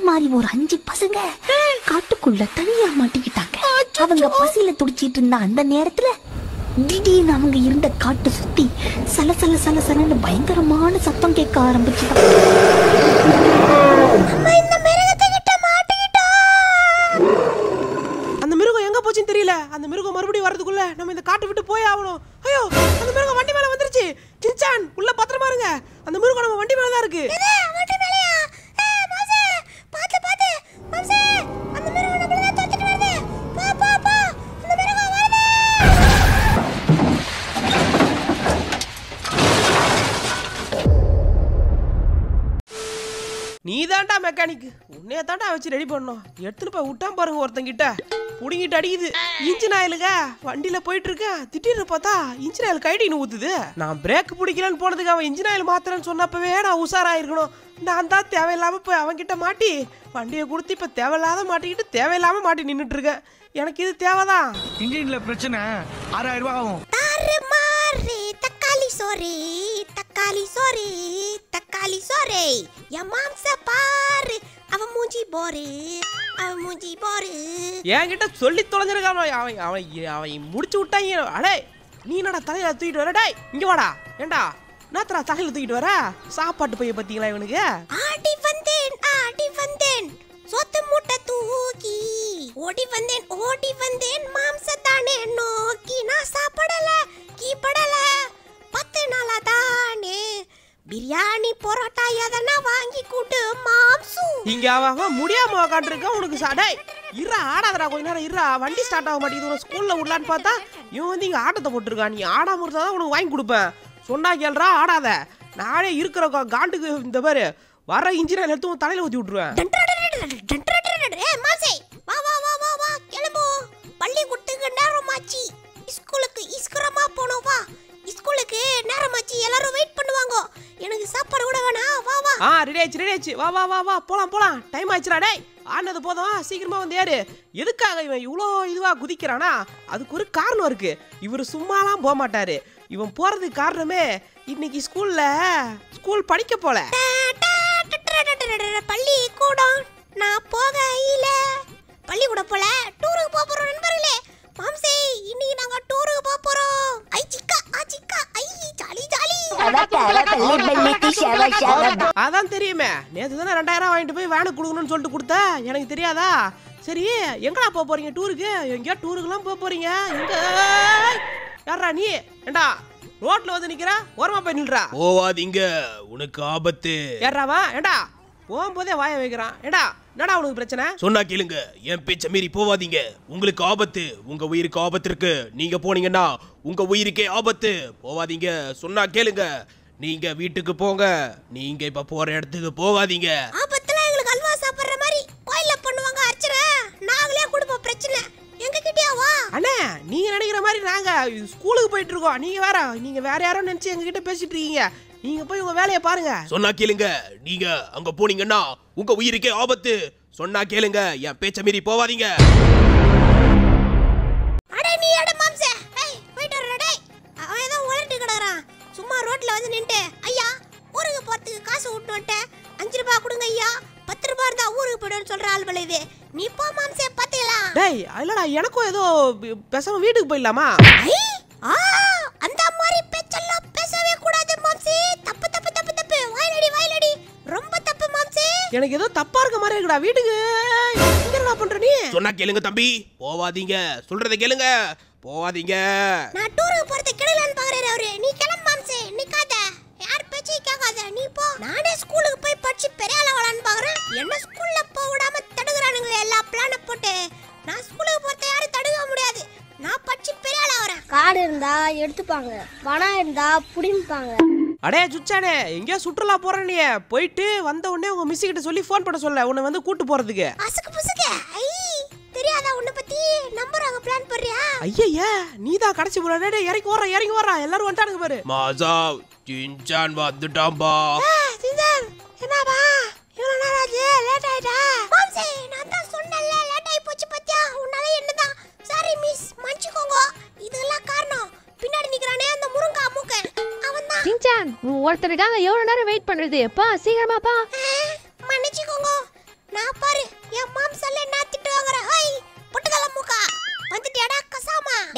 மாதிரி ஒரு அஞ்சு பசங்க காட்டுக்குள்ள தனியா மாட்டிக்கிட்டாங்க அவங்க பசியில துடிச்சிட்டு இருந்த அந்த நேரத்துல திடீர்னு அவங்க இருந்த காட்டு சுத்தி சல சல சல சலன்னு பயங்கரமான சத்தம் கேட்க ஆரம்பிச்சுதான் இந்த மிருகத்தை கிட்ட மாட்டிக்கிட்டோம் அந்த மிருகம் எங்க போச்சுன்னு தெரியல அந்த மிருகம் மறுபடியும் வரதுக்குள்ள நம்ம இந்த காட்டை விட்டு போய் ஆகணும் ஐயோ அந்த மிருகம் வண்டி மேல வந்துருச்சு சின்சான் உள்ள பத்திரமா இருங்க அந்த மிருகம் நம்ம வண்டி மேல தான் இருக்கு நீ தான்டா மெக்கானிக் உன்னைய தான்டா வச்சு ரெடி பண்ணோம் எடுத்துட்டு போய் விட்டான் பாருங்க ஒருத்தங்கிட்ட புடுங்கிட்டு அடிக்குது இன்ஜின் ஆயிலுங்க வண்டியில போயிட்டு இருக்கேன் திடீர்னு பார்த்தா இன்ஜின் ஆயில் கைடின்னு ஊத்துது நான் பிரேக் பிடிக்கலன்னு போனதுக்கு அவன் இன்ஜின் ஆயில் மாத்திரன்னு சொன்னப்பவே நான் உஷாராயிருக்கணும் நான் தான் தேவையில்லாம போய் அவன்கிட்ட மாட்டி வண்டியை கொடுத்து இப்ப தேவையில்லாத மாட்டிக்கிட்டு தேவையில்லாம மாட்டி நின்னுட்டு இருக்கேன் எனக்கு இது தேவைதான் இன்ஜின்ல பிரச்சனை ஆறாயிரம் ரூபாய் ஆகும் தாறுமாறு தக்காளி சோறு தக்காளி சோறு தக்காளி சோறு என் மாம்ச பாரு அவன் மூஞ்சி போரு அவன் மூஞ்சி போரு என்கிட்ட சொல்லி தொலைஞ்சிருக்கான் அவன் அவன் அவன் அவன் முடிச்சு விட்டாங்க அடே நீ என்னடா தலையில தூக்கிட்டு வர டேய் இங்க வாடா ஏண்டா என்னத்தடா தலையில தூக்கிட்டு வர சாப்பாட்டு பைய பாத்தீங்களா இவனுக்கு ஆடி வந்தேன் ஆடி வந்தேன் சொத்து மூட்டை தூக்கி ஓடி வந்தேன் ஓடி வந்தேன் மாம்சத்தானே நோக்கி நான் சாப்பிடல கீப்படல பத்து நாளா தானே பிரியாணி பரோட்டா எதனா வாங்கி கூட்டு மாம்சு இங்க அவன் அவன் முடியாம உக்காண்டிருக்கான் உனக்கு சா- டேய் இருடா ஆடாதடா கொஞ்ச நேரம் இருடா வண்டி ஸ்டார்ட் ஆக மாட்டேங்குது உனக்கு ஸ்கூல்ல விடலான்னு பார்த்தா இவன் வந்து இங்க ஆட்டத்தை போட்டிருக்கான் நீ ஆடாம இருந்தா தான் உனக்கு வாங்கி கொடுப்பேன் சொன்னா கேள்றா ஆடாத நானே இருக்கிற கா- காண்டுக்கு இந்த பாரு வர இன்ஜினியர் எடுத்து உன் தலையில ஊத்தி விட்டுருவேன் ஏய் மாசே வா வா வா வா வா கிளம்பு பள்ளிக்கூடத்துக்கு நேரமாச்சு ஸ்கூலுக்கு இஸ்கரமா போனோம் வா ஸ்கூலுக்கு நேரமாச்சு எல்லாரும் வெயிட் பண்ணுவாங்க எனக்கு சாப்பாடு கூட வேணாம் வா வா ஆ ரெடி ஆச்சு ரெடி ஆச்சு வா வா வா வா போலாம் போலாம் டைம் ஆச்சுடா டேய் ஆனது போதும் சீக்கிரமா வந்து ஏறு எதுக்காக இவன் இவ்வளோ இதுவா குதிக்கிறானா அதுக்கு ஒரு காரணம் இருக்கு இவர் சும்மாலாம் போக மாட்டாரு இவன் போறதுக்கு காரணமே இன்னைக்கு ஸ்கூல்ல ஸ்கூல் படிக்க போல பள்ளி கூடம் நான் போகையில பள்ளிக்கூடம் போல டூருக்கு போக போறோம் நண்பர்களே மாம்சே இன்னைக்கு நாங்க டூருக்கு போக போறோம் ஐ சிக்கா ஆ சிக்கா ஐ ஜாலி ஜாலி அதான் தெரியுமே நேத்து தானே ரெண்டாயிரம் வாங்கிட்டு போய் வேனுக்கு கொடுக்கணும்னு சொல்லிட்டு கொடுத்த எனக்கு தெரியாதா சரி எங்கடா போக போறீங்க டூருக்கு எங்கேயோ டூருக்குலாம் போக போறீங்க எங்க யாரா நீ ஏண்டா ரோட்ல வந்து நிக்கிற ஓரமா போய் நில்றா போவாதீங்க உனக்கு ஆபத்து ஏறாவா ஏண்டா போகும்போதே வாய வைக்கிறான் ஏண்டா என்னடா உனக்கு பிரச்சனை சொன்னா கேளுங்க என் பேச்ச மீறி போவாதீங்க உங்களுக்கு ஆபத்து உங்க உயிருக்கு ஆபத்து இருக்கு நீங்க போனீங்கன்னா உங்க உயிருக்கே ஆபத்து போவாதீங்க சொன்னா கேளுங்க நீங்க வீட்டுக்கு போங்க நீங்க இப்ப போற இடத்துக்கு போகாதீங்க ஆபத்துல எங்களுக்கு அல்வா சாப்பிடுற மாதிரி கோயில்ல பண்ணுவாங்க அர்ச்சனை நாங்களே கொடுப்போம் பிரச்சனை எங்க கிட்டயா வா அண்ணே நீங்க நினைக்கிற மாதிரி நாங்க ஸ்கூலுக்கு போயிட்டு இருக்கோம் நீங்க வேற நீங்க வேற யாரோ நினைச்சு எங்க கிட்ட பேசிட்டு இருக்கீங்க நீங்க போய் உங்க வேலையை பாருங்க சொன்னா கேளுங்க நீங்க அங்க போனீங்கன்னா உங்க உயிருக்கே ஆபத்து சொன்னா கேளுங்க என் பேச்ச மீறி போவாதீங்க அட நீ அட மாம்சே ஏய் போயிட்டு வரடா டேய் அவன் ஏதோ உளறிட்டு கிடக்குறான் சும்மா ரோட்ல வந்து நின்னுட்டு ஐயா ஊருக்கு போறதுக்கு காசு விட்டு வந்துட்டேன் அஞ்சு ரூபாய் கொடுங்க ஐயா பத்து ரூபாய் இருந்தா ஊருக்கு போயிடுன்னு சொல்ற ஆள் போல இது நீ போ மாம்சே பாத்தீங்களா டேய் இல்லடா எனக்கும் ஏதோ பேசாம வீட்டுக்கு போயிடலாமா ஐ ஆ அந்த மாதிரி பேச்செல்லாம் பேசவே கூடாது மாம்சே தப்பு தப்பு தப்பு தப்பு வாயிலடி வாயிலடி ரொம்ப தப்பு மாம்சே எனக்கு ஏதோ தப்பா இருக்க மாதிரி இருக்குடா வீட்டுக்கு இங்க என்ன பண்ற நீ சொன்னா கேளுங்க தம்பி போவாதீங்க சொல்றத கேளுங்க போவாதீங்க நான் டூருக்கு போறது கிடையலன்னு பாக்குறாரு அவரு நீ கிளம்பு மாம்சே நிக்காத யார் பேச்சையும் கேட்காத நீ போ நானே ஸ்கூலுக்கு போய் படிச்சு பெரிய ஆளா வளான்னு பாக்குறேன் என்ன ஸ்கூல்ல போக விடாம தடுக்கிறானுங்க எல்லா பிளான போட்டு நான் ஸ்கூலுக்கு போறத யாரும் தடுக்க முடியாது நான் படிச்சு பெரிய ஆளா வரேன் காடு இருந்தா எடுத்துப்பாங்க பணம் இருந்தா புடிப்பாங்க அடே சுச்சானே எங்கேயோ சுற்றுலா போற நீ போயிட்டு வந்த உடனே உங்க மிஸ் கிட்ட சொல்லி ஃபோன் பண்ண சொல்ல உன்னை வந்து கூட்டு போறதுக்கு அசுக்கு புசுக்கு ஐ தெரியாதா உன்னை பத்தி நம்பர் அங்க பிளான் போடுறியா ஐயய்யா நீ தான் கடைசி போற டேய் இறங்கி வர்றா இறங்கி வர்றா எல்லாரும் வந்துட்டானுங்க பாரு மாசா சின்சான் வந்துட்டான்பா சிந்தர் என்னப்பா இவ்வளவு நேரம் ஆச்சு லேட் ஆயிட்டா மாம்சே நான் தான் சொன்னேன்ல லேட் ஆயி போச்சு பாத்தியா உன்னால என்னதான் சாரி மிஸ் மன்னிச்சுக்கோங்க இதெல்லாம் காரணம் பின்னாடி நிக்கிறானே அந்த முருங்கா மூக்க அவன் தான் சின்சான் ஒருத்தருக்காக எவ்வளவு நேரம் வெயிட் பண்றது எப்பா சீக்கிரமாப்பா மன்னிச்சுக்கோங்க நான்ப்பா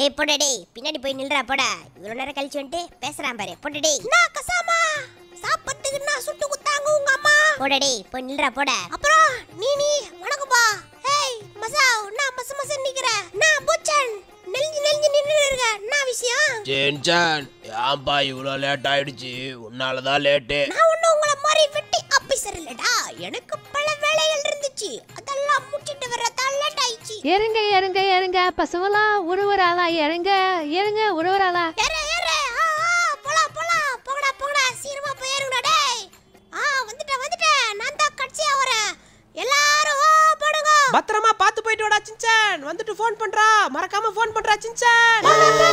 டேய் போடா டேய் பின்னாடி போய் நில்றா போடா இவ்வளவு நேரம் கழிச்சு வந்துட்டு பேசுறான் பாரு போடா டேய் நான் கசாமா சாப்பத்துக்கு நான் சுட்டு குத்தாங்க உங்க அம்மா போடா டேய் போய் நில்றா போடா அப்புறம் நீ நீ வணக்கம்பா ஹேய் மசாவ் நான் மச மச நிக்கிற நான் புச்சன் நெஞ்சு நெஞ்சு நின்னு இருக்க என்ன விஷயம் ஜென்சன் ஏன்பா இவ்வளோ லேட் ஆயிடுச்சு உன்னால தான் லேட்டு நான் ஒண்ணு உங்கள மாதிரி வெட்டி ஆபீசர் இல்லடா எனக்கு பல வேலைகள் இருந்துச்சு அதெல்லாம் முடிச்சிட்டு வர தான் லேட் ஆயிடுச்சு இறங்க இறங்க இறங்க பசங்களா உருவராளா இறங்க இறங்க உருவராளா ஏறு ஏறு ஆ ஆ போலாம் போலாம் போங்கடா போங்கடா சீக்கிரமா போய் ஏறுங்கடா டேய் ஆ வந்துட்டேன் வந்துட்டேன் நான் தான் கடைசியா வரேன் எல்லாரும் ஓ போடுங்க பத்திரமா பார்த்து போயிட்டு வாடா சின்சான் வந்துட்டு ஃபோன் பண்றா மறக்காம ஃபோன் பண்றா சின்சான்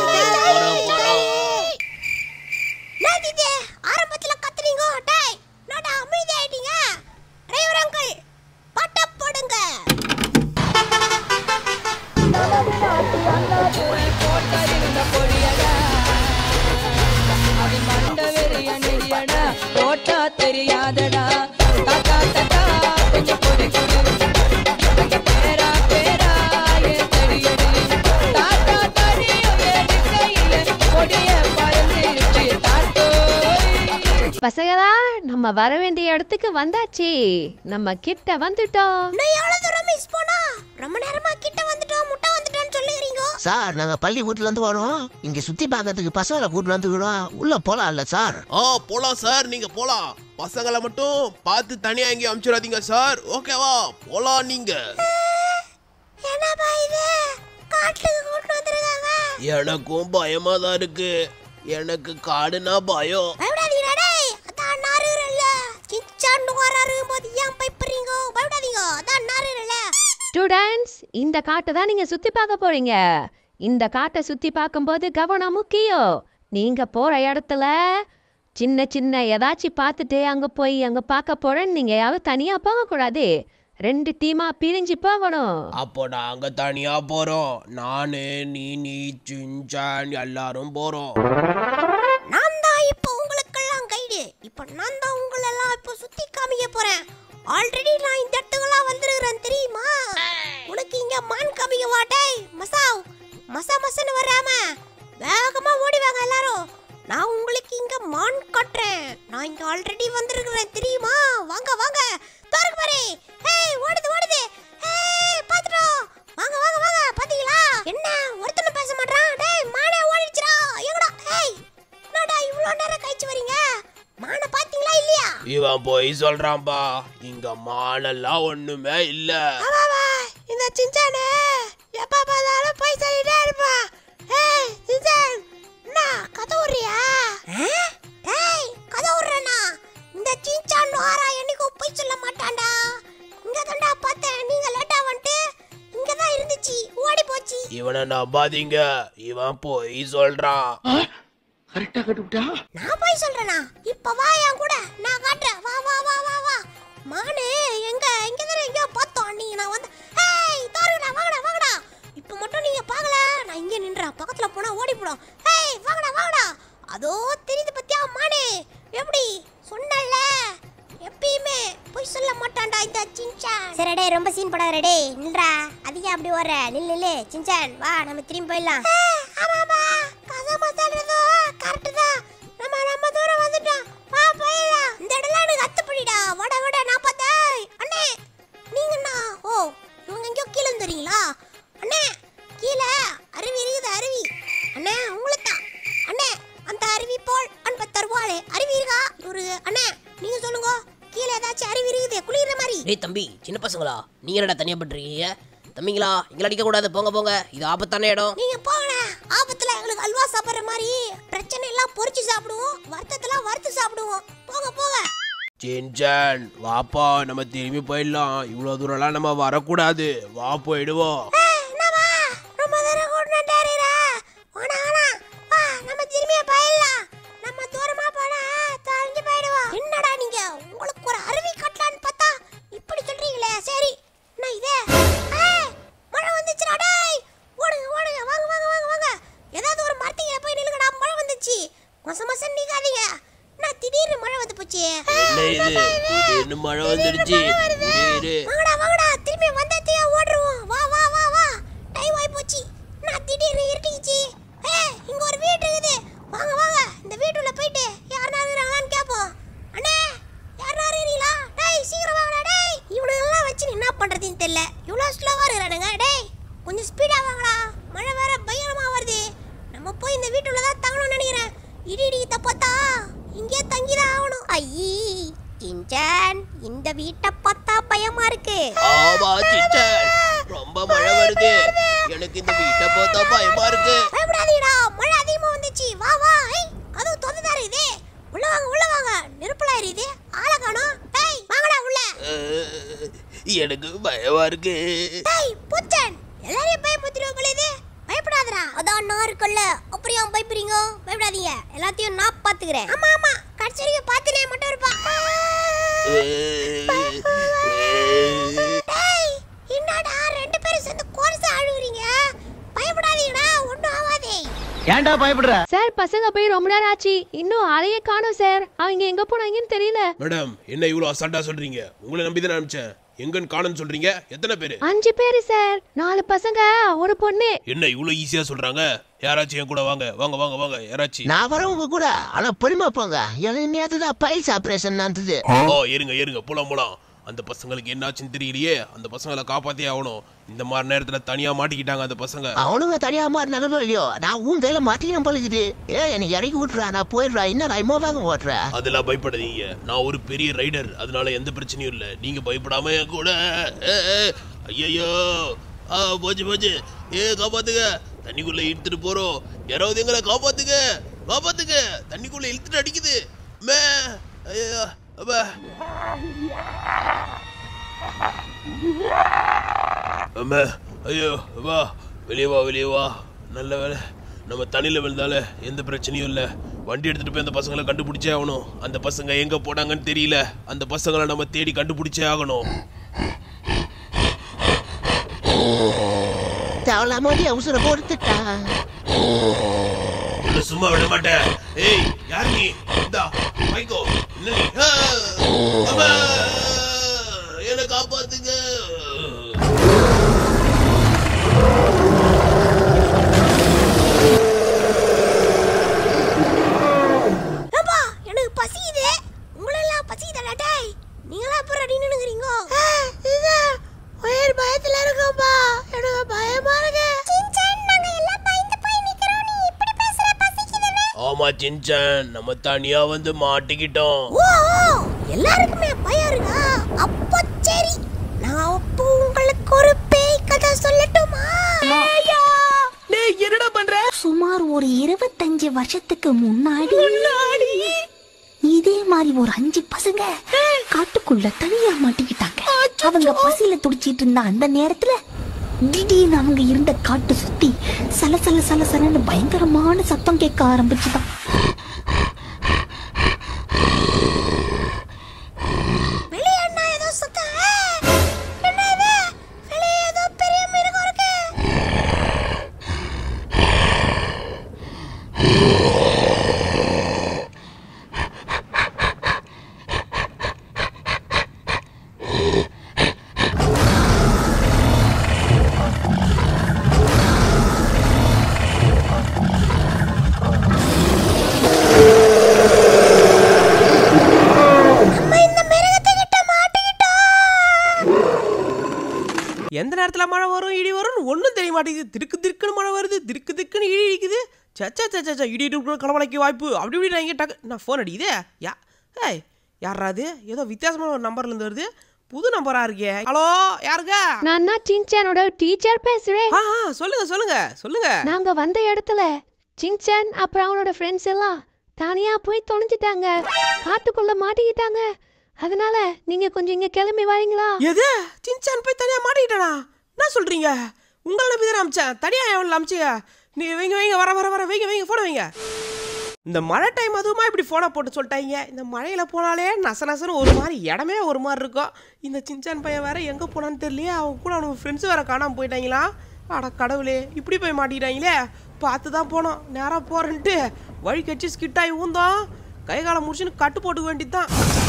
நான் இது ஆரம்பத்துல கத்துறீங்க டேய் நாடா அமைதி ஆயிட்டீங்க டிரைவர் அங்கிள் பாட்ட போடுங்க போட்டா தெரியாதடா தாத்தா தாத்தா கொஞ்சம் பொடி கொடு அங்க பேரா பேரா ஏன் தடியடி தாத்தா தடியும் எடுக்கையில கொடிய பறந்துருச்சு தாத்தோய் பசங்களா நம்ம வர வேண்டிய இடத்துக்கு வந்தாச்சு நம்ம கிட்ட வந்துட்டோம் நான் எவ்வளவு தூரம் மிஸ் போனா ரொம்ப நேரமா கிட்ட வந்துட்டோம் முட்டை வந்துட்டோம்னு சொல்லுறீங்க சார் நாங்க பள்ளி வீட்டுல இருந்து வரோம் இங்க சுத்தி பார்க்கறதுக்கு பசங்களை கூட்டு வந்துக்கிறோம் உள்ள போலாம்ல சார் ஆ போலாம் சார் நீங்க போலாம் பசங்களை மட்டும் பார்த்து தனியா எங்கேயும் அனுப்பிச்சிடாதீங்க சார் ஓகேவா போலாம் நீங்க என்னப்பா இது காட்டுக்கு கூட்டு வந்திருக்காங்க எனக்கும் பயமா தான் இருக்கு எனக்கு காடுனா பயம் பயப்படாதீங்கடா டேய் அதான் நாருறல்ல கிச்சாண்டு வராரு போது ஏன் பயப்படுறீங்க பயப்படாதீங்க அதான் நாருறல்ல ஸ்டூடெண்ட்ஸ் இந்த காட்டை தான் நீங்க சுத்தி பார்க்க போறீங்க இந்த காட்டை சுத்தி பார்க்கும்போது கவனம் முக்கியம் நீங்க போற இடத்துல சின்ன சின்ன ஏதாச்சும் பார்த்துட்டு அங்க போய் அங்க பார்க்க போறேன்னு நீங்க யாரும் தனியா போக கூடாது ரெண்டு டீமா பிரிஞ்சு போகணும் அப்போ நாங்க தனியா போறோம் நானு நீ நீ சின்சான் எல்லாரும் போறோம் நான் தான் இப்போ உங்களுக்கெல்லாம் கைடு இப்போ நான் தான் உங்களெல்லாம் இப்போ சுத்தி காமிக்க போறேன் ஆல்ரெடி நான் இந்த இடத்துக்குலாம் வந்திருக்கிறேன் தெரியுமா உனக்கு இங்க மான் காமிக்க வாட்டேய் மசாவ் மசா மசன்னு வராம வேகமா ஓடி வாங்க எல்லாரும் நான் உங்களுக்கு இங்க மான் காட்டுறேன் நான் இங்க ஆல்ரெடி வந்திருக்கிறேன் தெரியுமா வாங்க வாங்க தோருக்கு பாரு ஏய் ஓடுது ஓடுது ஏய் பாத்துட்டோம் வாங்க வாங்க வாங்க பாத்தீங்களா என்ன ஒருத்தனும் பேச மாட்டான் டேய் மானே ஓடிடுச்சுடா எங்கடா ஏய் என்னடா இவ்வளோ நேரம் கழிச்சு வரீங்க மானை பாத்தீங்களா இல்லையா இவன் போய் சொல்றான்பா இங்க மானெல்லாம் ஒண்ணுமே இல்ல ஆமாவா இந்த சிஞ்சானே எப்ப பார்த்தாலும் போய் சொல்லிட்டே இருப்பான் ஏய் சிஞ்சான் என்ன கதை விடுறியா ஏய் கதை விடுறேனா இந்த சிஞ்சான் நோரா என்னைக்கும் போய் சொல்ல மாட்டான்டா இங்க தான்டா பார்த்தேன் நீங்க லேட்டா வந்துட்டு இங்க தான் இருந்துச்சு ஓடி போச்சு இவனை நம்பாதீங்க இவன் போய் சொல்றான் நான் போய் சொல்றேனா இப்ப வா என் கூட நான் காட்டுறேன் வா வா வா வா வா மானு எங்க எங்க தானே எங்கேயோ பார்த்தோம் நீங்க நான் வந்து ஏய் தோருடா வாங்கடா வாங்கடா இப்ப மட்டும் நீங்க பார்க்கல நான் இங்க நின்றேன் பக்கத்துல போனா ஓடி போடும் ஏய் வாங்கடா வாங்கடா அதோ தெரியுது பத்தியா மானு எப்படி சொன்னல எப்பயுமே போய் சொல்ல மாட்டான்டா இந்த சின்சான் சரி டேய் ரொம்ப சீன் படாத டேய் நில்றா அதிக அப்படி ஓடுற நில்லு நில்லு சின்சான் வா நம்ம திரும்பி போயிடலாம் ஆமாமா கதை மாத்தாடுறதோ கரெக்ட் தான் நம்ம நம்ம தூரம் வந்துட்டோம் வா போயிடலாம் இந்த இடம்லாம் எனக்கு அத்துப்படிடா வட வட நான் பார்த்தேன் அண்ணே நீங்கண்ணா ஓ இவங்க எங்கேயோ கீழே வந்துறீங்களா அண்ணே கீழே அருவி இருக்குது அருவி அண்ணே உங்களுக்கு தான் அண்ணே அந்த அருவி போல் அன்ப தருவாளே அருவி இருக்கா ஒரு அண்ணே நீங்க சொல்லுங்க கீழே ஏதாச்சும் அருவி இருக்குது குளிக்கிற மாதிரி டேய் தம்பி சின்ன பசங்களா நீங்க என்னடா தனியா பண்றீங்க தம்பிங்களா எங்களை அடிக்க கூடாது போங்க போங்க இது ஆபத்தான இடம் நீங்க போங்க ஆபத்துல எங்களுக்கு அல்வா சாப்பிடுற மாதிரி பிரச்சனை எல்லாம் பொரிச்சு சாப்பிடுவோம் வருத்தத்தெல்லாம் வறுத்து சாப்பிடுவோம் போங்க போங்க சின்சான் வாப்பா நம்ம திரும்பி போயிடலாம் இவ்வளவு தூரம்லாம் நம்ம வரக்கூடாது வா போயிடுவோம் ஏய், என்னம்மா? ரொம்ப தூரம் கூட்டிட்டு வந்துட்டாருடா. வேணா, வேணா. வா, நம்ம திரும்பியே போயிடலாம். நம்ம தூரமா போனா தொலைஞ்சு போயிடுவோம். என்னடா நீங்க உங்களுக்கு ஒரு அருவி கட்டலான்னு பார்த்தா இப்படி சொல்றீங்களே சரி என்ன இது ஏய், மழை வந்துச்சுடா டேய் ஓடுங்க ஓடுங்க வாங்க வாங்க வாங்க வாங்க ஏதாவது ஒரு மரத்துக்கு போய் நில்லுங்கடா மழை வந்துச்சு மச மசம் நீக்காதீங்க நான் திடீர்னு மழை வந்து போச்சு என்ன இது திடீர்னு மழை வந்துடுச்சு திடீரு வாங்கடா வாங்கடா திரும்பி வந்தாத்தையா ஓடுறோம் வா வா வா வா டைம் ஆயி போச்சு நான் திடீர்னு இருட்டிச்சு பண்றதுன்னு தெரியல இவ்வளவு ஸ்லோவா இருக்கிறானுங்க டேய் கொஞ்சம் ஸ்பீடா வாங்கடா மழை வேற பயங்கரமா வருது நம்ம போய் இந்த வீட்டுல தான் தங்கணும்னு நினைக்கிறேன் இடி இடிக்கிட்ட பார்த்தா இங்கே தங்கிதான் ஆகணும் ஐயீ இன்ஜன் இந்த வீட்டை பார்த்தா பயமா இருக்கு ஆமா சிச்சன் ரொம்ப மழை வருது எனக்கு இந்த வீட்டை பார்த்தா பயமா இருக்கு பயப்படாதீடா மழை அதிகமா வந்துச்சு வா வா ஐ அதுவும் தொந்ததா இருக்குது உள்ள வாங்க உள்ள வாங்க நெருப்புல எரியுது ஆளை காணோம் டேய் வாங்கடா உள்ள அஹ், எனக்கு பயமா இருக்கு டேய் புச்சன் எல்லாரையும் பயமுத்திடுவோம் போல இது பயப்படாதடா அதான் நான் இருக்கல்ல அப்புறம் ஏன் பயப்படுறீங்க பயப்படாதீங்க எல்லாத்தையும் நான் பாத்துக்கிறேன் ஆமா ஆமா கடைசி வரைக்கும் பாத்துனே மட்டும் இருப்பா டேய் என்னடா ரெண்டு பேரும் சேர்ந்து கோரசா அழுகுறீங்க பயப்படாதீங்கடா ஒண்ணும் ஆகாதே ஏன்டா பயப்படுற சார் பசங்க போய் ரொம்ப நேரம் ஆச்சு இன்னும் அறைய காணோம் சார் அவங்க எங்க போனாங்கன்னு தெரியல மேடம் என்ன இவ்வளவு அசால்ட்டா சொல்றீங்க உங்களை நம்பி தான் அனுப்பிச்சேன் எங்கன்னு காணும்னு சொல்றீங்க எத்தனை பேரு அஞ்சு பேரு சார் நாலு பசங்க ஒரு பொண்ணு என்ன இவ்வளவு ஈஸியா சொல்றாங்க யாராச்சும் என் கூட வாங்க வாங்க வாங்க வாங்க யாராச்சும் நான் வரேன் உங்க கூட ஆனா பொறுமை போங்க எனக்கு நேற்று தான் பைல்ஸ் ஆபரேஷன் நடந்தது ஓ இருங்க இருங்க போலாம் போலாம் அந்த பசங்களுக்கு என்னாச்சுன்னு தெரியலையே அந்த பசங்களை காப்பாத்தியே ஆகணும் இந்த மாதிரி நேரத்துல தனியா மாட்டிக்கிட்டாங்க அந்த பசங்க அவனுங்க தனியாம இருந்தாலும் இல்லையோ நான் உன் கையில மாட்டிக்கணும் பழகுது ஏ எனக்கு இறக்கி விட்டுறா நான் போயிடுறா என்ன ரைமோ வாங்க ஓட்டுறேன் அதெல்லாம் பயப்படாதீங்க நான் ஒரு பெரிய ரைடர் அதனால எந்த பிரச்சனையும் இல்ல நீங்க பயப்படாம என் கூட ஐயோ ஆ போச்சு போச்சு ஏ காப்பாத்துங்க தண்ணிக்குள்ள இழுத்துட்டு போறோம் யாராவது எங்களை காப்பாத்துங்க காப்பாத்துங்க தண்ணிக்குள்ள இழுத்துட்டு அடிக்குது மே ஐயோ அப்பா அம்மா ஐயோ வா வெளியே வா வெளியே வா நல்ல வேலை நம்ம தண்ணியில் விழுந்தால எந்த பிரச்சனையும் இல்லை வண்டி எடுத்துட்டு போய் அந்த பசங்களை கண்டுபிடிச்சே ஆகணும் அந்த பசங்க எங்க போனாங்கன்னு தெரியல அந்த பசங்களை நம்ம தேடி கண்டுபிடிச்சே ஆகணும் தேவையில்லாம அவசர போட்டுட்டா உன்னை சும்மா விட மாட்டேன் ஏய் யார் நீ இந்தா மைக்கோ என்ன நீ ஆ! அம்மா! என்னை காப்பாத்துங்க ஏப்பா எனக்கு பசிக்குது உங்களெல்லாம் பசிக்குதாடா டேய் நீங்களா அப்புறம் அடி நின்னுக்கிறீங்க இது உயிர் பயத்துல இருக்கோம்பா எனக்கு பயமா இருக்கு சின்சான் நாங்க எல்லாம் பயந்து போய் நிக்கிறோம் நீ இப்படி பேசுற பசிக்குதுன்னு ஆமா சின்சான் நம்ம தனியா வந்து மாட்டிக்கிட்டோம் ஓ ஓ, எல்லாருக்குமே பயம் இருக்கா அப்போ சரி நான் அப்போ உங்களுக்கு ஒரு பேய் கதை சொல்லட்டுமா என்னடா பண்ற சுமார் ஒரு இருபத்தஞ்சு வருஷத்துக்கு முன்னாடி இதே மாதிரி ஒரு அஞ்சு பசங்க காட்டுக்குள்ள தனியா மாட்டிக்கிட்டாங்க அவங்க பசியில துடிச்சிட்டு இருந்த அந்த நேரத்துல திடீர்னு அவங்க இருந்த காட்டு சுத்தி சல சல சல சலன்னு பயங்கரமான சத்தம் கேட்க ஆரம்பிச்சுதான் வெளியே என்ன ஏதோ சத்தம் ஆ! என்ன இது வெளியே ஏதோ பெரிய மிருகம் இருக்கு நம்ம இந்த மிருகத்துக்கிட்ட மாட்டிக்கிட்டோம் எந்த நேரத்துல மழை வரும் இடி வரும்னு ஒன்றும் தெரிய மாட்டேங்குது திருக்கு திக்குன்னு மழை வருது திருக்கு திக்குன்னு இடி இடிக்குது சச்சா சச்சா சச்சா இடி இடி கடமலைக்கு வாய்ப்பு அப்படி இப்படி நான் இங்கே டக்கு நான் ஃபோன் அடிக்குதே யா ஏய் யாரா அது ஏதோ வித்தியாசமான ஒரு நம்பர்ல இருந்து வருது புது நம்பரா இருக்கே ஹலோ யாருங்க நான் தான் சின்சானோட டீச்சர் பேசுறேன் ஆ ஆ, சொல்லுங்க சொல்லுங்க சொல்லுங்க நாங்க வந்த இடத்துல சின்சான் அப்புறம் அவனோட ஃப்ரெண்ட்ஸ் எல்லாம் தனியா போய் தொலைஞ்சிட்டாங்க காட்டுக்குள்ள மாட்டிக்கிட்டாங்க அதனால நீங்க கொஞ்சம் இங்க கிளம்பி வரீங்களா எது சின்சான் போய் தனியா மாட்டிக்கிட்டானா என்ன சொல்றீங்க உங்களை நம்பி தானே அமிச்சேன் தனியா எவனில் அமிச்சிங்க நீ வைங்க வைங்க வர வர வர வைங்க வைங்க போன வைங்க இந்த மழை டைம் அதுவுமா இப்படி ஃபோனை போட்டு சொல்லிட்டாங்க இந்த மழையில போனாலே நச நசன்னு ஒரு மாதிரி இடமே ஒரு மாதிரி இருக்கும் இந்த சின்சான் பையன் வேற எங்க போனான்னு தெரியலையே அவன் கூட அவனுக்கு ஃப்ரெண்ட்ஸ் வேற காணாம போயிட்டாங்களா அட கடவுளே இப்படி போய் மாட்டிக்கிட்டாங்களே பார்த்து தான் போனோம் நேராக போறேன்ட்டு வழி கட்சி ஸ்கிட் ஆகி ஊந்தோம் கை காலம் முடிச்சுன்னு கட்டு போட்டுக்க வேண்டியதுதான்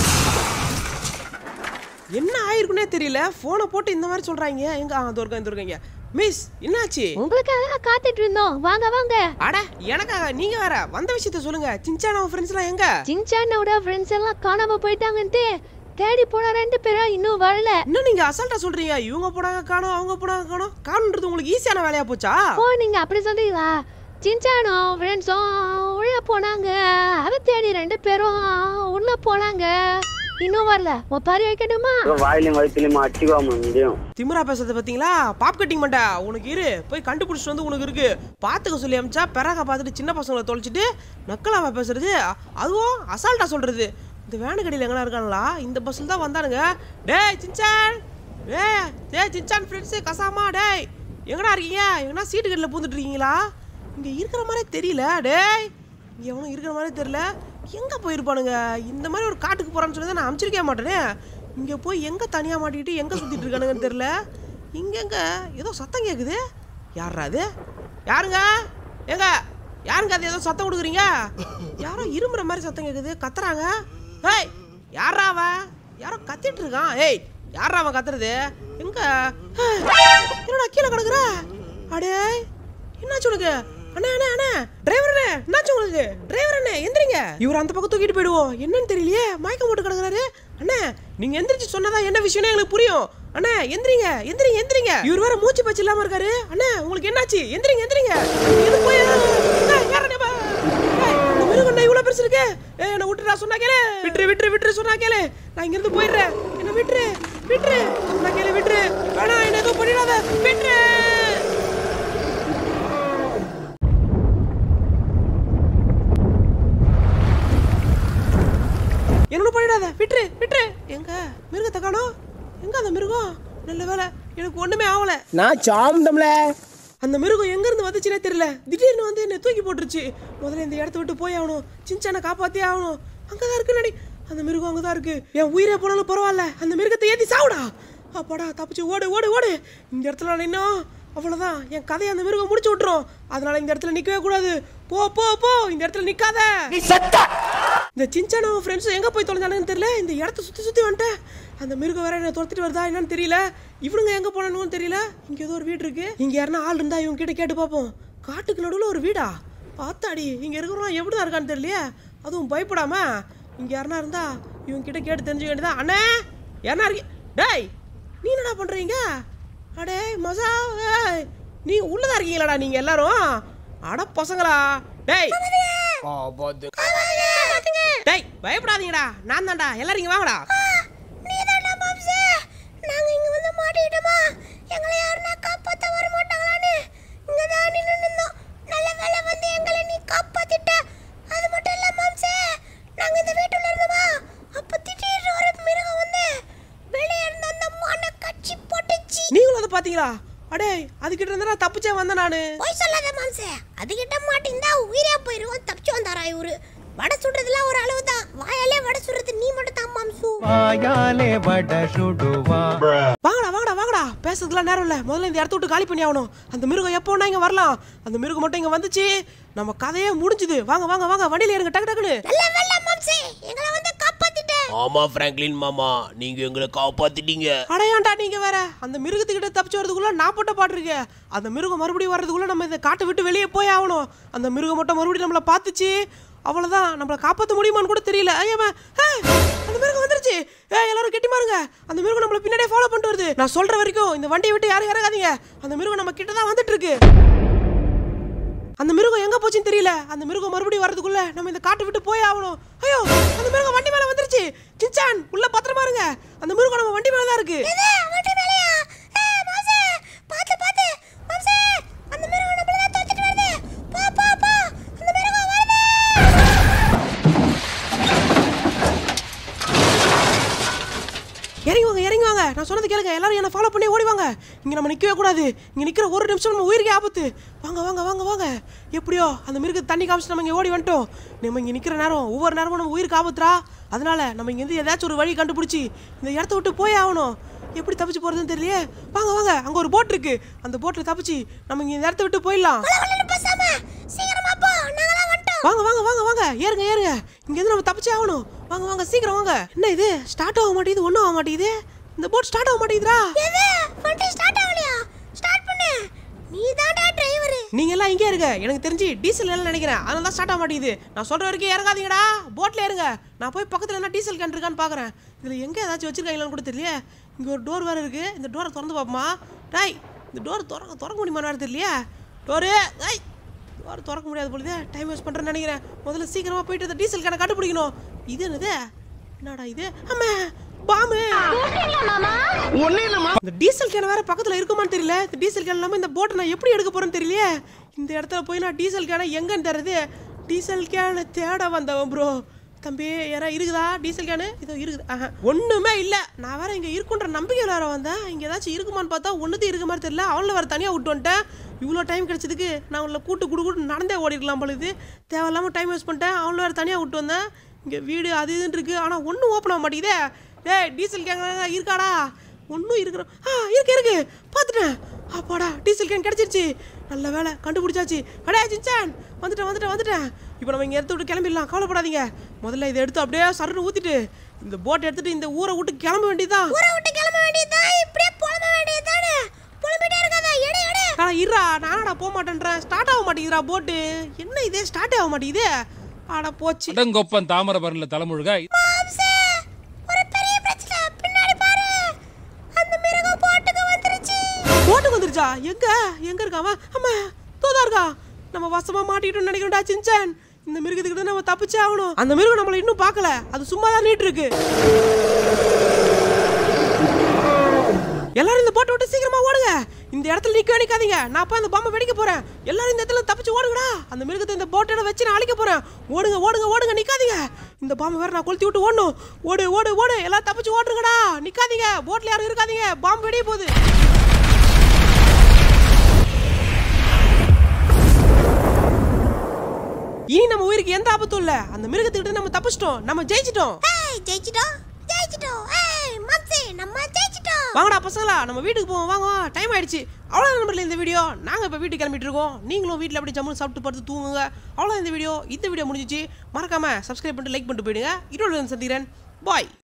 என்ன ஆயிருக்குன்னே தெரியல ஃபோனை போட்டு இந்த மாதிரி சொல்றாங்க எங்க ஆ, இதோ இருக்காங்க இதோ இருக்காங்க மிஸ் என்னாச்சு உங்களுக்காக தான் காத்துட்டு இருந்தோம் வாங்க வாங்க அட எனக்காக நீங்க வேற வந்த விஷயத்த சொல்லுங்க சின்சான் அவன் ஃப்ரெண்ட்ஸ் எல்லாம் எங்க சின்சானோட ஃப்ரெண்ட்ஸ் எல்லாம் காணாம போயிட்டாங்கன்ட்டு தேடி போன ரெண்டு பேரும் இன்னும் வரல என்ன நீங்க அசால்ட்டா சொல்றீங்க இவங்க போனாங்க காணோம் அவங்க போனாங்க காணோம் காணுன்றது உங்களுக்கு ஈஸியான வேலையா போச்சா ஓ நீங்க அப்படி சொல்றீங்களா சின்சானும் ஃப்ரெண்ட்ஸும் உள்ள போனாங்க அதை தேடி ரெண்டு பேரும் உள்ள போனாங்க இன்னும் வரல உன் பாரி வைக்கணுமா வாயிலும் வயிற்றுலையும் அடிச்சுக்காம முடியும் திமிரா பேசுறது பாத்தீங்களா பாப் கட்டிங் பண்ண உனக்கு இரு போய் கண்டுபிடிச்சிட்டு வந்து உனக்கு இருக்கு பாத்துக்க சொல்லி அமிச்சா பிறக பார்த்துட்டு சின்ன பசங்களை தொலைச்சிட்டு நக்கலாம பேசுறது அதுவும் அசால்ட்டா சொல்றது இந்த வேனு கடையில் எங்கனா இருக்காங்களா இந்த பஸ்ஸில் தான் வந்தானுங்க டேய் சின்சான் டேய் டேய் சின்சான் ஃப்ரெண்ட்ஸு கசாமா டேய் எங்கடா இருக்கீங்க எங்கனா சீட்டு கடையில் பூந்துட்டு இருக்கீங்களா இங்கே இருக்கிற மாதிரி தெரியல டேய் இங்கே எவனும் இருக்கிற மாதிரி தெரியல எங்கே போயிருப்பானுங்க இந்த மாதிரி ஒரு காட்டுக்கு போகிறான்னு சொல்லி தான் நான் அனுப்பிச்சிருக்கே மாட்டேனே இங்கே போய் எங்கே தனியாக மாட்டிக்கிட்டு எங்கே சுற்றிட்டு இருக்கானுங்கன்னு தெரில இங்கெங்க ஏதோ சத்தம் கேட்குது யாரா அது யாருங்க ஏங்க யாருங்க அது ஏதோ சத்தம் கொடுக்குறீங்க யாரோ இருமுற மாதிரி சத்தம் கேட்குது கத்துறாங்க ஏய் யாரா அவன் யாரோ கத்திட்டு இருக்கான் ஏய் யாரா அவன் கத்துறது எங்க ஏய், என்னடா கீழே கிடக்குற அடே என்னாச்சு உனக்கு அண்ணே அண்ணே அண்ணே டிரைவர் அண்ணே என்னாச்சு உங்களுக்கு டிரைவர் அண்ணே எந்திரிங்க இவர் அந்த பக்கம் தூக்கிட்டு போயிடுவோம் என்னன்னு தெரியலையே மயக்கம் போட்டு கிடக்குறாரு அண்ணே நீங்க எந்திரிச்சு சொன்னதா என்ன விஷயம்னு எங்களுக்கு புரியும் அண்ணே எந்திரிங்க எந்திரிங்க எந்திரிங்க இவர் வேற மூச்சு பச்சு இல்லாம இருக்காரு அண்ணே உங்களுக்கு என்னாச்சு எந்திரிங்க எந்திரிங்க இது போய் ஏய், யாரண்ணே பா? ஏய், இந்த மிருகண்டா இவ்வளவு பெருசு இருக்கு ஏய் என்ன விட்டுடா சொன்னா கேளு விட்டுரு விட்டுரு விட்டுரு சொன்னா கேளு நான் இங்க இருந்து போயிடுறேன் என்ன விட்டுரு விட்டுரு சொன்னா கேளு விட்டுரு வேணாம் என்ன எதுவும் பண்ணிடாத விட்டுரு என்னோட பண்ணிடாத விட்டுரு விட்டுரு எங்க மிருகத்தை காணோம் எங்க அந்த மிருகம் நல்ல வேலை எனக்கு ஒண்ணுமே ஆகல நான் சாந்தம்ல அந்த மிருகம் எங்க இருந்து வந்துச்சுனே தெரியல திடீர்னு வந்து என்ன தூக்கி போட்டுருச்சு முதல்ல இந்த இடத்த விட்டு போய் ஆகணும் சின்சானை காப்பாத்தே ஆகணும் அங்கதான் இருக்கு நடி அந்த மிருகம் அங்கதான் இருக்கு என் உயிரே போனாலும் பரவாயில்ல அந்த மிருகத்தை ஏத்தி சாவுடா அப்பாடா தப்பிச்சு ஓடு ஓடு ஓடு இந்த இடத்துல நான் நின்னோம் அவ்வளவுதான் என் கதையை அந்த மிருகம் முடிச்சு விட்டுரும் அதனால இந்த இடத்துல நிக்கவே கூடாது போ போ போ இந்த இடத்துல நிக்காத நீ சத்த இந்த சின்சானும் ஃப்ரெண்ட்ஸும் எங்க போய் தொலைஞ்சானுன்னு தெரியல இந்த இடத்த சுத்தி சுத்தி வந்துட்டேன் அந்த மிருகம் வேற என்ன துரத்திட்டு வருதா என்னன்னு தெரியல இவனுங்க எங்க போனானுன்னு தெரியல இங்க ஏதோ ஒரு வீடு இருக்கு இங்க யாருன்னா ஆள் இருந்தா இவங்க கிட்ட கேட்டு பார்ப்போம் காட்டுக்கு நடுவுல ஒரு வீடா பார்த்தாடி இங்க இருக்கிறவங்க எப்படிதான் இருக்கான்னு தெரியலையே அதுவும் பயப்படாம இங்க யாருன்னா இருந்தா இவங்க கிட்ட கேட்டு தெரிஞ்சுக்க வேண்டியதா அண்ணே யாருன்னா இருக்கீங்க டேய் நீ என்னடா பண்றீங்க அடே மசா ஏய், நீ உள்ளதா இருக்கீங்களாடா நீங்க எல்லாரும் அட பசங்களா டேய் டேய் பயப்படாதீங்கடா நான் தான்டா எல்லாரும் இங்க வாங்கடா நீதான்டா மாம்சே நாங்க இங்க வந்து மாட்டிக்கிட்டோமா எங்களை யாருன்னா காப்பாத்த வர மாட்டாங்களான்னு இங்க தான் நின்னு நின்னோம் நல்ல வேளை வந்து எங்களை நீ காப்பாத்திட்ட அது மட்டும் இல்ல மாம்சே நாங்க இந்த வீட்டுல இருந்தோமா அப்ப திடீர்னு ஒரு மிருகம் வந்து வெளியே இருந்த அந்த மானை கச்சி போட்டுச்சு நீங்களும் அதை பாத்தீங்களா அடே அதுகிட்ட இருந்தா தப்பிச்சே வந்தேன் நானு போய் சொல்லாத மாம்சே அதுகிட்ட மாட்டிருந்தா உயிரே போயிருவோம் தப்பிச்சு வந்தாரா இவரு வடை சுடுறதுலாம் ஒரு அளவு தான் வாயாலே வடை சுடுறது நீ மட்டும் தான் மாம்சு வாயாலே வட சுடுவா வாங்கடா வாங்கடா வாங்கடா பேசுறதுக்குலாம் நேரம் இல்ல முதல்ல இந்த இடத்த விட்டு காலி பண்ணி ஆகணும் அந்த மிருகம் எப்போ வேணா இங்க வரலாம் அந்த மிருகம் மட்டும் இங்க வந்துச்சு நம்ம கதையே முடிஞ்சுது வாங்க வாங்க வாங்க வண்டியில ஏறுங்க டக்கு டக்குன்னு நல்ல வேலை மாம்சே எங்களை வந்து காப்பாத்திட்ட ஆமா பிராங்க்லின் மாமா நீங்க எங்களை காப்பாத்திட்டீங்க அடையாண்டா நீங்க வேற அந்த மிருகத்துக்கிட்ட தப்பிச்சு வரதுக்குள்ள நான் போட்ட பாட்டு இருக்கு அந்த மிருகம் மறுபடியும் வர்றதுக்குள்ள நம்ம இந்த காட்டை விட்டு வெளியே போய் ஆகணும் அந்த மிருகம் மட்டும் மறுபடியும் நம்மளை பார்த்துச்சு அவ்வளவுதான் நம்மளை காப்பாற்ற முடியுமான்னு கூட தெரியல ஐயம்மா ஏய், அந்த மிருகம் வந்துருச்சு ஏய் எல்லாரும் கெட்டி மாருங்க அந்த மிருகம் நம்மள பின்னாடியே ஃபாலோ பண்ணிட்டு வருது நான் சொல்ற வரைக்கும் இந்த வண்டியை விட்டு யாரும் இறங்காதீங்க அந்த மிருகம் நம்ம கிட்ட தான் வந்துட்டு இருக்கு அந்த மிருகம் எங்க போச்சுன்னு தெரியல அந்த மிருகம் மறுபடியும் வரதுக்குள்ள நம்ம இந்த காட்டை விட்டு போய் ஆகணும் ஐயோ அந்த மிருகம் வண்டி மேல வந்துருச்சு சின்சான் உள்ள பத்திரமா இருங்க அந்த மிருகம் நம்ம வண்டி மேல தான் இருக்கு எது வண்டி மேலயா ஏய் மாம்சே பாத்து பாத்து மாம்சே அந்த மிருகம் நம்மள தான் தூக்கிட்டு வருது போ போ போ அந்த மிருகம் வருது இறங்கி வாங்க இறங்கி வாங்க நான் சொன்னது கேளுங்க எல்லாரும் என்ன ஃபாலோ பண்ணி ஓடி வாங்க இங்க நம்ம நிக்கவே கூடாது இங்க நிக்கிற ஒரு நிமிஷம் நம்ம உயிருக்கே ஆபத்து வாங்க வாங்க வாங்க வாங்க எப்படியோ அந்த மிருகத்தை தண்ணி காமிச்சு நம்ம இங்க ஓடி வந்துட்டோம் நம்ம இங்க நிக்கிற நேரம் ஒவ்வொரு நேரமும் நம்ம உயிருக்கு ஆபத்துரா அதனால நம்ம இங்க இருந்து ஏதாச்சும் ஒரு வழி கண்டுபிடிச்சி இந்த இடத்த விட்டு போய் ஆகணும் எப்படி தப்பிச்சு போறதுன்னு தெரியலையே வாங்க வாங்க அங்க ஒரு போட் இருக்கு அந்த போட்ல தப்பிச்சு நம்ம இங்க இந்த இடத்த விட்டு போயிடலாம் வளவளன்னு பேசாம சீக்கிரமா போ நாங்கலாம் வந்துட்டோம் வாங்க வாங்க வாங்க வாங்க ஏறுங்க ஏறுங்க இங்க இருந்து நம்ம தப்பிச்சே ஆகணும் வாங்க வாங்க சீக்கிரம் வாங்க என்ன இது ஸ்டார்ட் ஆக மாட்டேங்குது ஒன்றும் ஆக மாட்டேங்குது இந்த போட் ஸ்டார்ட் ஆக மாட்டேங்குதுடா எது வண்டி ஸ்டார்ட் ஆகலையா ஸ்டார்ட் பண்ணு நீ தான்டா டிரைவர் நீங்க எல்லாம் இங்கே இருங்க எனக்கு தெரிஞ்சு டீசல் எல்லாம் நினைக்கிறேன் அதனால தான் ஸ்டார்ட் ஆக மாட்டேங்குது நான் சொல்ற வரைக்கும் இறங்காதீங்கடா போட்ல இருங்க நான் போய் பக்கத்துல என்ன டீசல் கேன் இருக்கான்னு பாக்குறேன் இதுல எங்க ஏதாச்சும் வச்சிருக்காங்களான்னு கூட தெரியல இங்க ஒரு டோர் வேற இருக்கு இந்த டோரை திறந்து பார்ப்போமா டாய் இந்த டோர் திறக்க திறக்க முடியுமா வேற தெரியலையா டோரு ஐய் டோர் திறக்க முடியாது பொழுது டைம் வேஸ்ட் பண்றேன்னு நினைக்கிறேன் முதல்ல சீக்கிரமா போயிட்டு இந்த டீசல் கேனை கண்டுபிடிக்கணும் இது என்னது என்னடா இது ஆமா பாம்பு இந்த டீசல் கேன் வேற பக்கத்துல இருக்குமான்னு தெரியல இந்த டீசல் கேன் இல்லாம இந்த போட்டை நான் எப்படி எடுக்க போறேன்னு தெரியலையே இந்த இடத்துல போய் நான் டீசல் கேனை எங்கன்னு தருது டீசல் கேனை தேட வந்தவன் ப்ரோ தம்பி யாரா இருக்குதா டீசல் கேனு இதோ இருக்குது ஆஹா ஒண்ணுமே இல்ல நான் வேற இங்க இருக்குன்ற நம்பிக்கையில் வேற வந்தேன் இங்க ஏதாச்சும் இருக்குமான்னு பார்த்தா ஒண்ணுது இருக்க மாதிரி தெரியல அவளை வேற தனியா விட்டு வந்துட்டேன் இவ்வளோ டைம் கிடைச்சதுக்கு நான் உள்ள கூட்டு குடு கூட்டு நடந்தே ஓடிருக்கலாம் போல இது தேவையில்லாம டைம் வேஸ்ட் பண்ணிட்டேன் அவளை வேற தனியா விட்டு வந்தேன் இங்க வீடு அது இதுன்னு இருக்கு ஆனா ஒன்றும் ஓப்பன் ஆக மாட்டேங்குதே டேய் டீசல் கேன் இருக்காடா ஒன்றும் இருக்கிற ஆ இருக்கு இருக்கு பார்த்துட்டேன் அப்பாடா டீசல் கேன் கிடச்சிருச்சு நல்ல வேலை கண்டுபிடிச்சாச்சு அடே சின்சான் வந்துட்டேன் வந்துட்டேன் வந்துட்டேன் இப்போ நம்ம இங்கே எடுத்து விட்டு கிளம்பிடலாம் கவலைப்படாதீங்க முதல்ல இதை எடுத்து அப்படியே சருன்னு ஊற்றிட்டு இந்த போட் எடுத்துட்டு இந்த ஊரை விட்டு கிளம்ப வேண்டியதுதான் ஊரை விட்டு கிளம்ப வேண்டியதுதான் இப்படியே புலம்ப வேண்டியதுதானே புலம்பிட்டே இருக்காத எடு எடு ஆனா இருடா நானடா போக மாட்டேன்றேன் ஸ்டார்ட் ஆக மாட்டேங்குதுடா போட்டு என்ன இது ஸ்டார்ட் ஆக மாட்டேங்குது ஆட போச்சு அடங்கொப்பன் தாமிரபரணில தலைமுழுக மாம்சே ஒரு பெரிய பிரச்சனை பின்னாடி பாரு அந்த மிருகம் போட்டுக்கு வந்துருச்சு போட்டுக்கு வந்துருச்சா எங்க எங்க இருக்கான் அம்மா தூதா இருக்கா நம்ம வசமா மாட்டிக்கிட்டோம்னு நினைக்கிறோம்டா சின்சான் இந்த மிருகத்துக்கிட்ட நம்ம தப்பிச்சே ஆகணும் அந்த மிருகம் நம்மள இன்னும் பார்க்கல அது சும்மா தான் நீட்டு இருக்கு எல்லாரும் இந்த போட்டை விட்டு சீக்கிரமா ஓடுங்க இந்த இடத்துல நிக்க நிக்காதீங்க நான் போய் அந்த பாம்பை வெடிக்க போறேன் எல்லாரும் இந்த இடத்துல தப்பிச்சு ஓடுங்கடா அந்த மிருகத்தை இந்த போட்டோட வச்சு நான் அழிக்க போறேன் ஓடுங்க ஓடுங்க ஓடுங்க நிக்காதீங்க இந்த பாம்பு வேற நான் கொளுத்தி விட்டு ஓடணும் ஓடு ஓடு ஓடு எல்லாம் தப்பிச்சு ஓடுங்கடா நிக்காதீங்க போட்ல யாரும் இருக்காதீங்க பாம்பு வெடிய போகுது இனி நம்ம உயிருக்கு எந்த ஆபத்தும் இல்ல அந்த மிருகத்துக்கிட்ட நம்ம தப்பிச்சிட்டோம் நம்ம ஜெயிச்சிட்டோம் ஏய் ஜெயிச்சிட்டோம் ஜெயிச்சிட்டோம் ஏய் மாம்சே நம்ம ஜெயிச்சிட்டோம் வாங்கடா பசங்களா நம்ம வீட்டுக்கு போவோம் வாங்க டைம் ஆயிடுச்சு அவ்வளோ நம்பர்ல இந்த வீடியோ நாங்கள் இப்போ வீட்டுக்கு கிளம்பிட்டு இருக்கோம் நீங்களும் வீட்டில் அப்படி ஜம்முன்னு சாப்பிட்டு படுத்து தூங்குங்க அவ்வளோ இந்த வீடியோ இந்த வீடியோ முடிஞ்சிச்சு மறக்காம சப்ஸ்கிரைப் பண்ணிட்டு லைக் பண்ணிட்டு போயிடுங்க இருபது சந்திக்கிறேன் பாய்